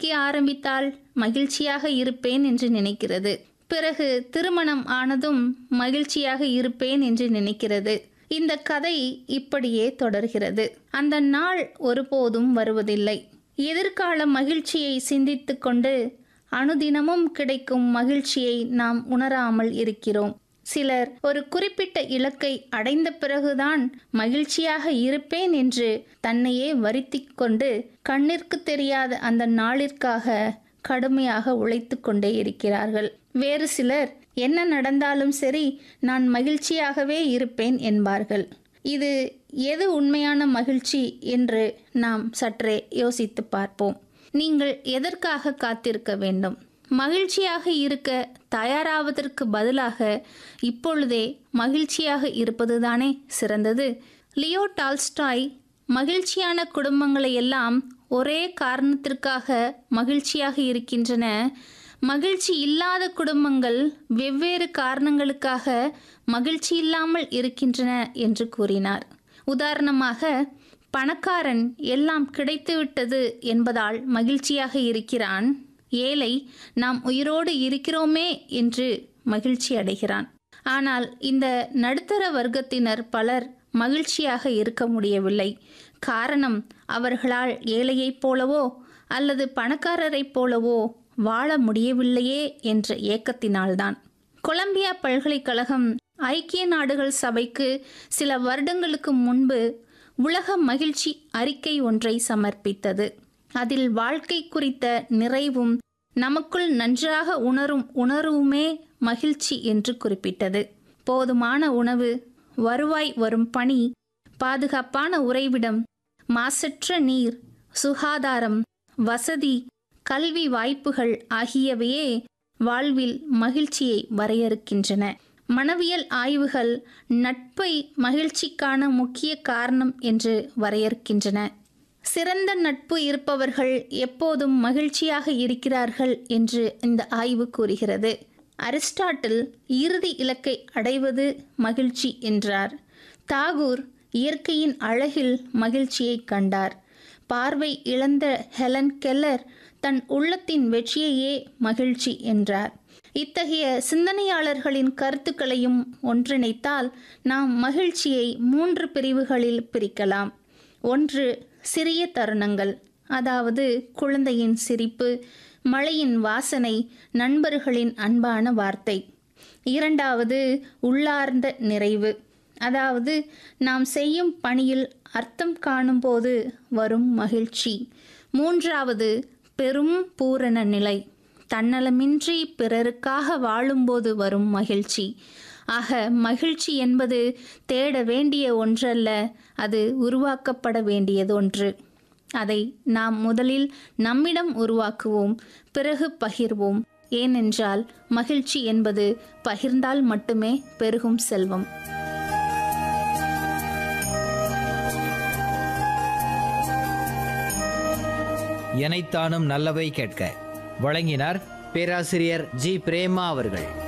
படிக்க ஆரம்பித்தால் மகிழ்ச்சியாக இருப்பேன் என்று நினைக்கிறது பிறகு திருமணம் ஆனதும் மகிழ்ச்சியாக இருப்பேன் என்று நினைக்கிறது இந்த கதை இப்படியே தொடர்கிறது அந்த நாள் ஒருபோதும் வருவதில்லை எதிர்கால மகிழ்ச்சியை சிந்தித்துக் கொண்டு அனுதினமும் கிடைக்கும் மகிழ்ச்சியை நாம் உணராமல் இருக்கிறோம் சிலர் ஒரு குறிப்பிட்ட இலக்கை அடைந்த பிறகுதான் மகிழ்ச்சியாக இருப்பேன் என்று தன்னையே வருத்திக் கொண்டு கண்ணிற்கு தெரியாத அந்த நாளிற்காக கடுமையாக உழைத்து கொண்டே இருக்கிறார்கள் வேறு சிலர் என்ன நடந்தாலும் சரி நான் மகிழ்ச்சியாகவே இருப்பேன் என்பார்கள் இது எது உண்மையான மகிழ்ச்சி என்று நாம் சற்றே யோசித்து பார்ப்போம் நீங்கள் எதற்காக காத்திருக்க வேண்டும் மகிழ்ச்சியாக இருக்க தயாராவதற்கு பதிலாக இப்பொழுதே மகிழ்ச்சியாக இருப்பதுதானே சிறந்தது லியோ டால்ஸ்டாய் மகிழ்ச்சியான குடும்பங்களை எல்லாம் ஒரே காரணத்திற்காக மகிழ்ச்சியாக இருக்கின்றன மகிழ்ச்சி இல்லாத குடும்பங்கள் வெவ்வேறு காரணங்களுக்காக மகிழ்ச்சி இல்லாமல் இருக்கின்றன என்று கூறினார் உதாரணமாக பணக்காரன் எல்லாம் கிடைத்துவிட்டது என்பதால் மகிழ்ச்சியாக இருக்கிறான் ஏழை நாம் உயிரோடு இருக்கிறோமே என்று மகிழ்ச்சி அடைகிறான் ஆனால் இந்த நடுத்தர வர்க்கத்தினர் பலர் மகிழ்ச்சியாக இருக்க முடியவில்லை காரணம் அவர்களால் ஏழையைப் போலவோ அல்லது பணக்காரரைப் போலவோ வாழ முடியவில்லையே என்ற ஏக்கத்தினால்தான் கொலம்பியா பல்கலைக்கழகம் ஐக்கிய நாடுகள் சபைக்கு சில வருடங்களுக்கு முன்பு உலக மகிழ்ச்சி அறிக்கை ஒன்றை சமர்ப்பித்தது அதில் வாழ்க்கை குறித்த நிறைவும் நமக்குள் நன்றாக உணரும் உணர்வுமே மகிழ்ச்சி என்று குறிப்பிட்டது போதுமான உணவு வருவாய் வரும் பணி பாதுகாப்பான உறைவிடம் மாசற்ற நீர் சுகாதாரம் வசதி கல்வி வாய்ப்புகள் ஆகியவையே வாழ்வில் மகிழ்ச்சியை வரையறுக்கின்றன மனவியல் ஆய்வுகள் நட்பை மகிழ்ச்சிக்கான முக்கிய காரணம் என்று வரையறுக்கின்றன சிறந்த நட்பு இருப்பவர்கள் எப்போதும் மகிழ்ச்சியாக இருக்கிறார்கள் என்று இந்த ஆய்வு கூறுகிறது அரிஸ்டாட்டில் இறுதி இலக்கை அடைவது மகிழ்ச்சி என்றார் தாகூர் இயற்கையின் அழகில் மகிழ்ச்சியை கண்டார் பார்வை இழந்த ஹெலன் கெல்லர் தன் உள்ளத்தின் வெற்றியையே மகிழ்ச்சி என்றார் இத்தகைய சிந்தனையாளர்களின் கருத்துக்களையும் ஒன்றிணைத்தால் நாம் மகிழ்ச்சியை மூன்று பிரிவுகளில் பிரிக்கலாம் ஒன்று சிறிய தருணங்கள் அதாவது குழந்தையின் சிரிப்பு மழையின் வாசனை நண்பர்களின் அன்பான வார்த்தை இரண்டாவது உள்ளார்ந்த நிறைவு அதாவது நாம் செய்யும் பணியில் அர்த்தம் காணும்போது வரும் மகிழ்ச்சி மூன்றாவது பெரும் பூரண நிலை தன்னலமின்றி பிறருக்காக வாழும்போது வரும் மகிழ்ச்சி ஆக மகிழ்ச்சி என்பது தேட வேண்டிய ஒன்றல்ல அது உருவாக்கப்பட வேண்டியது ஒன்று அதை நாம் முதலில் நம்மிடம் உருவாக்குவோம் பிறகு பகிர்வோம் ஏனென்றால் மகிழ்ச்சி என்பது பகிர்ந்தால் மட்டுமே பெருகும் செல்வம் எனைத்தானும் நல்லவை கேட்க வழங்கினார் பேராசிரியர் ஜி பிரேமா அவர்கள்